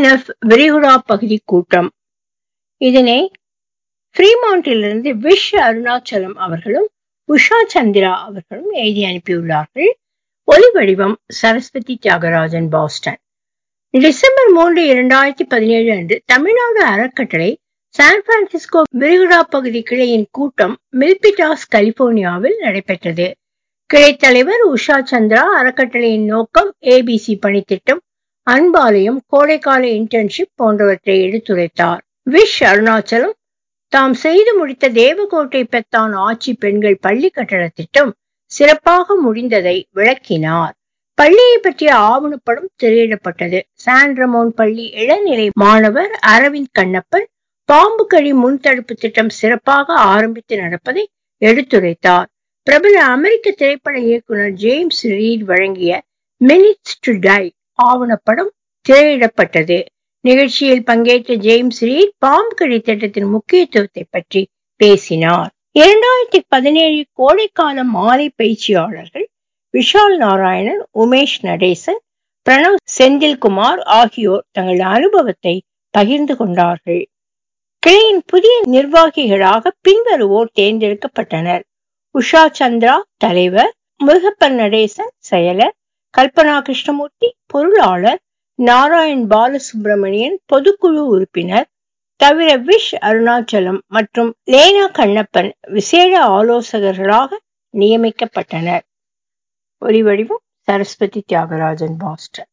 TNF விரிகுடா பகுதி கூட்டம் இதனை ஃப்ரீமாண்டிலிருந்து விஷ் அருணாச்சலம் அவர்களும் உஷா சந்திரா அவர்களும் எழுதி அனுப்பியுள்ளார்கள் ஒலி வடிவம் சரஸ்வதி தியாகராஜன் பாஸ்டன் டிசம்பர் மூன்று இரண்டாயிரத்தி பதினேழு அன்று தமிழ்நாடு அறக்கட்டளை சான் பிரான்சிஸ்கோ விரிகுடா பகுதி கிளையின் கூட்டம் மில்பிட்டாஸ் கலிபோர்னியாவில் நடைபெற்றது கிளை தலைவர் உஷா சந்திரா அறக்கட்டளையின் நோக்கம் ஏபிசி பணித்திட்டம் அன்பாலயம் கோடைக்கால இன்டர்ன்ஷிப் போன்றவற்றை எடுத்துரைத்தார் விஷ் அருணாச்சலம் தாம் செய்து முடித்த தேவகோட்டை பெத்தான் ஆட்சி பெண்கள் பள்ளி கட்டட திட்டம் சிறப்பாக முடிந்ததை விளக்கினார் பள்ளியை பற்றிய ஆவணப்படம் திரையிடப்பட்டது சான் ரமோன் பள்ளி இளநிலை மாணவர் அரவிந்த் கண்ணப்பன் பாம்பு கழி முன்தடுப்பு திட்டம் சிறப்பாக ஆரம்பித்து நடப்பதை எடுத்துரைத்தார் பிரபல அமெரிக்க திரைப்பட இயக்குனர் ஜேம்ஸ் ரீட் வழங்கிய மினிட்ஸ் டு டை ஆவணப்படம் திரையிடப்பட்டது நிகழ்ச்சியில் பங்கேற்ற ஜேம்ஸ் ரீட் பாம்பு கழி திட்டத்தின் முக்கியத்துவத்தை பற்றி பேசினார் இரண்டாயிரத்தி பதினேழு கோடைக்கால மாலை பயிற்சியாளர்கள் விஷால் நாராயணன் உமேஷ் நடேசன் பிரணவ் செந்தில்குமார் ஆகியோர் தங்கள் அனுபவத்தை பகிர்ந்து கொண்டார்கள் கிளையின் புதிய நிர்வாகிகளாக பின்வருவோர் தேர்ந்தெடுக்கப்பட்டனர் உஷா சந்திரா தலைவர் முருகப்பன் நடேசன் செயலர் கல்பனா கிருஷ்ணமூர்த்தி பொருளாளர் நாராயண் பாலசுப்பிரமணியன் பொதுக்குழு உறுப்பினர் தவிர விஷ் அருணாச்சலம் மற்றும் லேனா கண்ணப்பன் விசேட ஆலோசகர்களாக நியமிக்கப்பட்டனர் ஒலிவடிவம் சரஸ்வதி தியாகராஜன் பாஸ்டன்